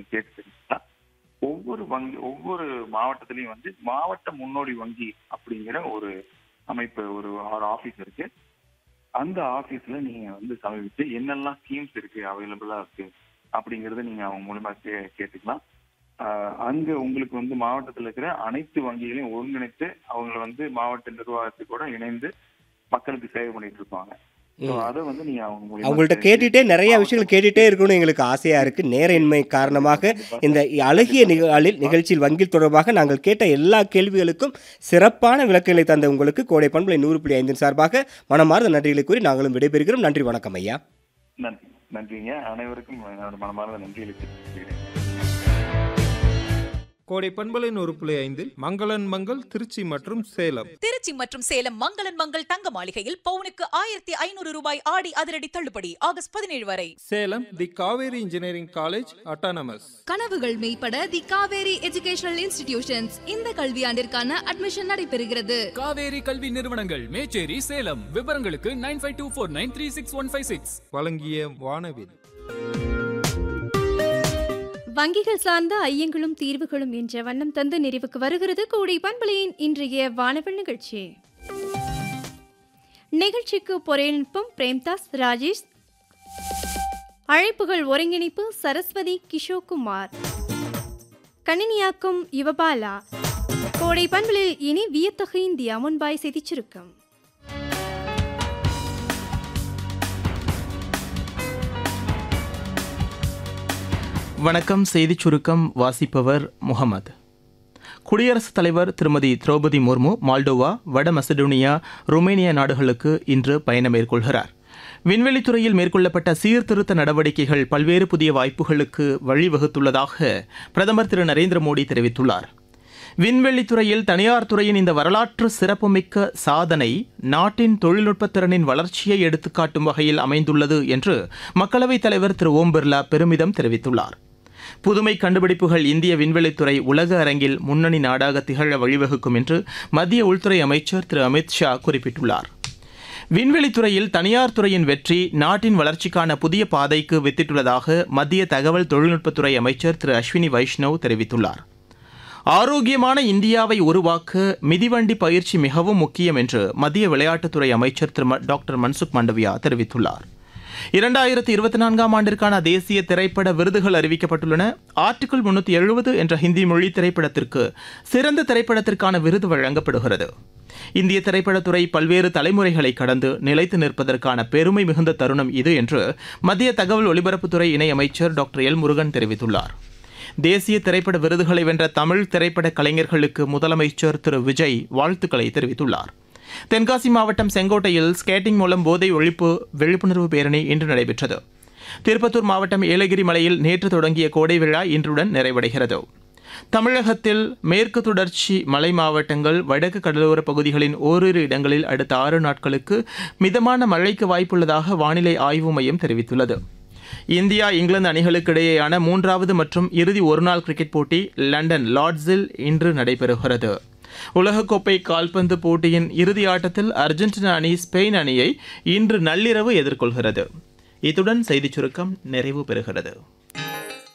நீங்க கேட்டு தெரிஞ்சுக்கலாம் ஒவ்வொரு வங்கி ஒவ்வொரு மாவட்டத்திலையும் வந்து மாவட்ட முன்னோடி வங்கி அப்படிங்கிற ஒரு அமைப்பு ஒரு ஒரு ஆபீஸ் இருக்கு அந்த ஆபீஸ்ல நீங்க வந்து சமீபித்து என்னெல்லாம் ஸ்கீம்ஸ் இருக்கு அவைலபிளா இருக்கு அப்படிங்கறத நீங்க அவங்க மூலமா கே- கேட்டுக்கலாம் ஆஹ் அங்க உங்களுக்கு வந்து மாவட்டத்துல இருக்கிற அனைத்து வங்கிகளையும் ஒருங்கிணைத்து அவங்கள வந்து மாவட்ட நிர்வாகத்துக்கூட இணைந்து மக்களுக்கு சேவை பண்ணிட்டு இருப்பாங்க So அதை வந்து நீங்க அவங்க மூலியமா அவங்கள்ட்ட தெரிஞ்சு- கேட்டுட்டே நிறைய விஷயங்கள் கேட்டுட்டே இருக்கணும்னு எங்களுக்கு ஆசையா இருக்கு நேரின்மை காரணமாக இந்த அழகிய நிகழ்ச்சியில் நிகழ்ச்சியில் வங்கி தொடர்பாக நாங்கள் கேட்ட எல்லா கேள்விகளுக்கும் சிறப்பான விளக்கங்களை தந்த உங்களுக்கு கோடை பண்பலை நூறு புள்ளி ஐந்தின் சார்பாக மனமார்ந்த நன்றிகளை கூறி நாங்களும் விடைபெறுகிறோம் நன்றி வணக்கம் ஐயா நன்றி நன்றிங்க அனைவருக்கும் என்னோட மனமார்ந்த நன்றிகளை தெரிவித்துக்கிறேன் கோடை பண்பலின் ஒரு புள்ளி ஐந்தில் மங்களன் மங்கள் திருச்சி மற்றும் சேலம் திருச்சி மற்றும் சேலம் மங்களன் மங்கள் தங்க மாளிகையில் பவுனுக்கு ஆயிரத்தி ஐநூறு ரூபாய் ஆடி அதிரடி தள்ளுபடி ஆகஸ்ட் பதினேழு வரை Salem the Kaveri engineering college autonomous கனவுகள் மெய்ப்பட தி காவேரி எஜுகேஷனல் இன்ஸ்டிடியூஷன்ஸ் இந்த கல்வியாண்டிற்கான அட்மிஷன் நடைபெறுகிறது காவேரி கல்வி நிறுவனங்கள் மேச்சேரி சேலம் விவரங்களுக்கு nine five two four nine three six one five six வழங்கிய வானவில் வங்கிகள் சார்ந்த ஐயங்களும் தீர்வுகளும் என்ற வண்ணம் தந்து நிறைவுக்கு வருகிறது கூடி பண்பலையின் இன்றைய வானவில் நிகழ்ச்சி நிகழ்ச்சிக்கு பொறையினுப்பம் பிரேம்தாஸ் ராஜேஷ் அழைப்புகள் ஒருங்கிணைப்பு சரஸ்வதி கிஷோகுமார் கணினியாக்கும் யுவபாலா கோடை பண்பலில் இனி வியத்தகு இந்தியா முன்பாய் செய்திச் சுருக்கம் வணக்கம் செய்திச் சுருக்கம் வாசிப்பவர் முகமது குடியரசுத் தலைவர் திருமதி திரௌபதி முர்மு மால்டோவா வட மசடோனியா ருமேனியா நாடுகளுக்கு இன்று பயணம் மேற்கொள்கிறார் விண்வெளித்துறையில் மேற்கொள்ளப்பட்ட சீர்திருத்த நடவடிக்கைகள் பல்வேறு புதிய வாய்ப்புகளுக்கு வழிவகுத்துள்ளதாக பிரதமர் திரு நரேந்திர மோடி தெரிவித்துள்ளார் விண்வெளித்துறையில் தனியார் துறையின் இந்த வரலாற்று சிறப்புமிக்க சாதனை நாட்டின் தொழில்நுட்பத் திறனின் வளர்ச்சியை எடுத்துக்காட்டும் வகையில் அமைந்துள்ளது என்று மக்களவைத் தலைவர் திரு ஓம் பிர்லா பெருமிதம் தெரிவித்துள்ளார் புதுமை கண்டுபிடிப்புகள் இந்திய விண்வெளித்துறை உலக அரங்கில் முன்னணி நாடாக திகழ வழிவகுக்கும் என்று மத்திய உள்துறை அமைச்சர் திரு அமித் ஷா குறிப்பிட்டுள்ளார் விண்வெளித்துறையில் தனியார் துறையின் வெற்றி நாட்டின் வளர்ச்சிக்கான புதிய பாதைக்கு வித்திட்டுள்ளதாக மத்திய தகவல் தொழில்நுட்பத்துறை அமைச்சர் திரு அஸ்வினி வைஷ்ணவ் தெரிவித்துள்ளார் ஆரோக்கியமான இந்தியாவை உருவாக்க மிதிவண்டி பயிற்சி மிகவும் முக்கியம் என்று மத்திய விளையாட்டுத்துறை அமைச்சர் திரு ம- டாக்டர் மன்சுக் மாண்டவியா தெரிவித்துள்ளார் இரண்டாயிரத்தி இருபத்தி நான்காம் ஆண்டிற்கான தேசிய திரைப்பட விருதுகள் அறிவிக்கப்பட்டுள்ளன ஆர்டிகிள் முன்னூற்றி எழுபது என்ற ஹிந்தி மொழி திரைப்படத்திற்கு சிறந்த திரைப்படத்திற்கான விருது வழங்கப்படுகிறது இந்திய திரைப்படத்துறை பல்வேறு தலைமுறைகளை கடந்து நிலைத்து நிற்பதற்கான பெருமை மிகுந்த தருணம் இது என்று மத்திய தகவல் ஒலிபரப்புத்துறை இணையமைச்சர் டாக்டர் எல் முருகன் தெரிவித்துள்ளார் தேசிய திரைப்பட விருதுகளை வென்ற தமிழ் திரைப்பட கலைஞர்களுக்கு முதலமைச்சர் திரு விஜய் வாழ்த்துக்களை தெரிவித்துள்ளார் தென்காசி மாவட்டம் செங்கோட்டையில் ஸ்கேட்டிங் மூலம் போதை ஒழிப்பு விழிப்புணர்வு பேரணி இன்று நடைபெற்றது திருப்பத்தூர் மாவட்டம் ஏலகிரி மலையில் நேற்று தொடங்கிய கோடை விழா இன்றுடன் நிறைவடைகிறது தமிழகத்தில் மேற்கு தொடர்ச்சி மலை மாவட்டங்கள் வடக்கு கடலோர பகுதிகளின் ஓரிரு இடங்களில் அடுத்த ஆறு நாட்களுக்கு மிதமான மழைக்கு வாய்ப்புள்ளதாக வானிலை ஆய்வு மையம் தெரிவித்துள்ளது இந்தியா இங்கிலாந்து அணிகளுக்கு இடையேயான மூன்றாவது மற்றும் இறுதி ஒருநாள் கிரிக்கெட் போட்டி லண்டன் லார்ட்ஸில் இன்று நடைபெறுகிறது உலகக்கோப்பை கால்பந்து போட்டியின் இறுதி ஆட்டத்தில் அர்ஜென்டினா அணி ஸ்பெயின் அணியை இன்று நள்ளிரவு எதிர்கொள்கிறது இத்துடன் செய்திச் சுருக்கம் நிறைவு பெறுகிறது